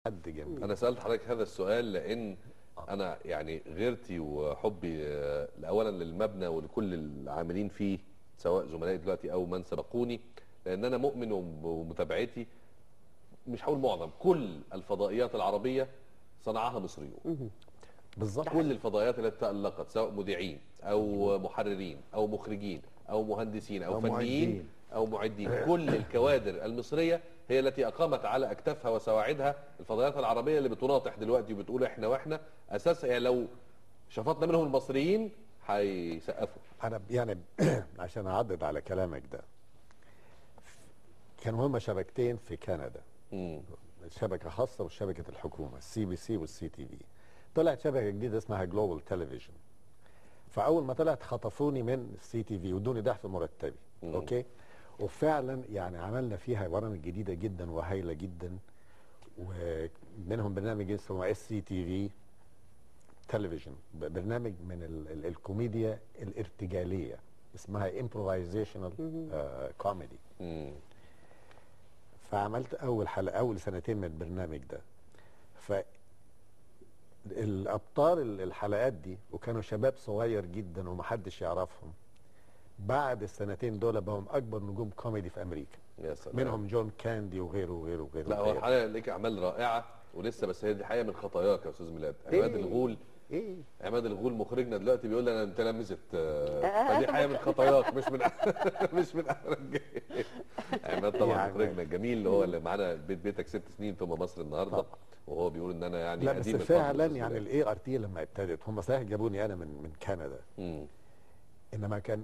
حد جنبي انا سالت حضرتك هذا السؤال لان انا يعني غيرتي وحبي آه، اولا للمبنى ولكل العاملين فيه سواء زملائي دلوقتي او من سبقوني لان انا مؤمن ومتابعتي مش هقول معظم كل الفضائيات العربيه صنعها مصريون بالظبط كل الفضائيات التي تألقت سواء مذيعين او محررين او مخرجين او مهندسين او, أو فنيين معدين. او معدين كل الكوادر المصريه هي التي اقامت على اكتافها وسواعدها الفضائيات العربيه اللي بتناطح دلوقتي وبتقول احنا واحنا اساسها هي لو شفطنا منهم المصريين هيسقفوا انا يعني عشان اعدد على كلامك ده كانوا هما شبكتين في كندا مم. شبكه خاصه وشبكه الحكومه السي بي سي والسي تي في طلعت شبكه جديده اسمها جلوبال تلفزيون فاول ما طلعت خطفوني من السي تي في وادوني ضعف مرتبي مم. اوكي وفعلا يعني عملنا فيها برامج جديده جدا وهايله جدا ومنهم برنامج اسمه اس سي تي في تلفزيون ب- برنامج من ال ال الكوميديا الارتجاليه اسمها امبروفيزيشنال كوميدي مم. فعملت اول حلقه اول سنتين من البرنامج ده ف الابطال ال- الحلقات دي وكانوا شباب صغير جدا ومحدش يعرفهم بعد السنتين دول بقوا اكبر نجوم كوميدي في امريكا يا سلام منهم جون كاندي وغيره وغيره وغيره لا هو وغيره. الحقيقه ليك اعمال رائعه ولسه بس هي دي حقيقه من خطاياك يا استاذ ميلاد عماد إيه؟ الغول ايه عماد الغول مخرجنا دلوقتي بيقول لي انا متلمذه آه، فدي حقيقه من خطاياك مش من مش من احرج عماد طبعا يعني- مخرجنا الجميل اللي هو اللي معانا بيت بيتك ست سنين ثم مصر النهارده طبعا. وهو بيقول ان انا يعني لا بس قديم الفضل فعلا أستاذ يعني ميلاد. الاي ار تي لما ابتدت هم صحيح جابوني انا من من كندا مم. انما كان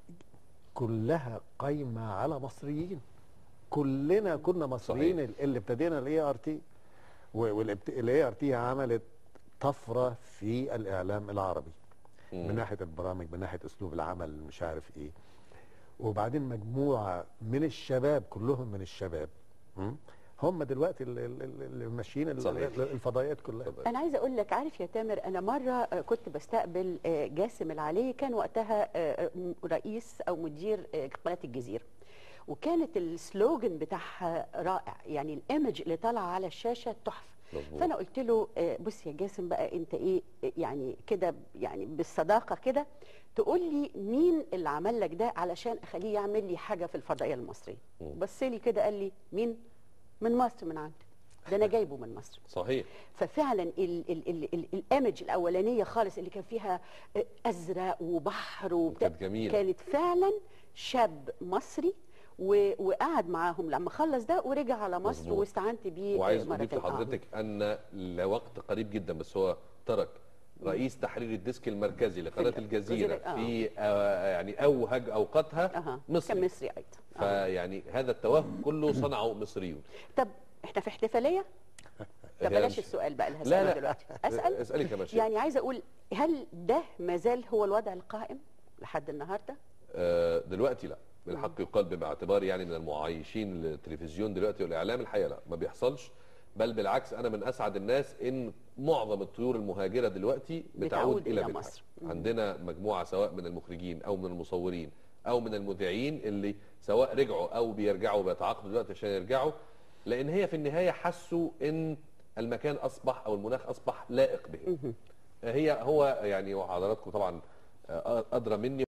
كلها قايمه على مصريين كلنا كنا مصريين صحيح. اللي ابتدينا الاي ار تي والاي ار تي عملت طفره في الاعلام العربي مم. من ناحيه البرامج من ناحيه اسلوب العمل مش عارف ايه وبعدين مجموعه من الشباب كلهم من الشباب م? هم دلوقتي اللي, اللي ماشيين ال- صحيح. الفضائيات كلها اتفضل. انا عايزه اقول لك عارف يا تامر انا مره آه، كنت بستقبل آه، جاسم العلي كان وقتها آه، م- رئيس او مدير آه، قناه الجزيره وكانت السلوجن بتاعها رائع يعني الايمج اللي طالعه على الشاشه تحفه مظبوط. فانا قلت له آه، بص يا جاسم بقى انت ايه آه، يعني كده يعني بالصداقه كده تقول لي مين اللي عمل لك ده علشان اخليه يعمل لي حاجه في الفضائيه المصريه مم. بص لي كده قال لي مين من مصر من عندي ده انا جايبه من مصر صحيح ففعلا ال ال ال ال الايمج الاولانيه خالص اللي كان فيها ازرق وبحر وبتاع كانت جميلة. كانت فعلا شاب مصري و- وقعد معاهم لما خلص ده ورجع على مصر مظبوط. واستعنت بيه وعايز مرة اضيف تانية. آه. لحضرتك ان لوقت قريب جدا بس هو ترك رئيس تحرير الديسك المركزي لقناه في الجزيره الجزيرة، آه. في آه يعني اوهج اوقاتها أها. مصري كان مصري ايضا آه. فيعني هذا التوهم كله صنعه مصريون طب احنا في احتفاليه طب هي بلاش مش- السؤال بقى اللي لا هسأله لا دلوقتي اسال اسالي كمان شيء يعني عايزه اقول هل ده ما زال هو الوضع القائم لحد النهارده آه، دلوقتي لا بالحق يقال باعتباري يعني من المعايشين للتلفزيون دلوقتي والاعلام الحقيقه لا ما بيحصلش بل بالعكس انا من اسعد الناس ان معظم الطيور المهاجره دلوقتي بتعود, بتعود الى إلى بيتها. مصر. عندنا مجموعه سواء من المخرجين او من المصورين او من المذيعين اللي سواء رجعوا او بيرجعوا بيتعاقدوا دلوقتي عشان يرجعوا لان هي في النهايه حسوا ان المكان اصبح او المناخ اصبح لائق بهم هي هو يعني وحضراتكم طبعا آه، ادرى مني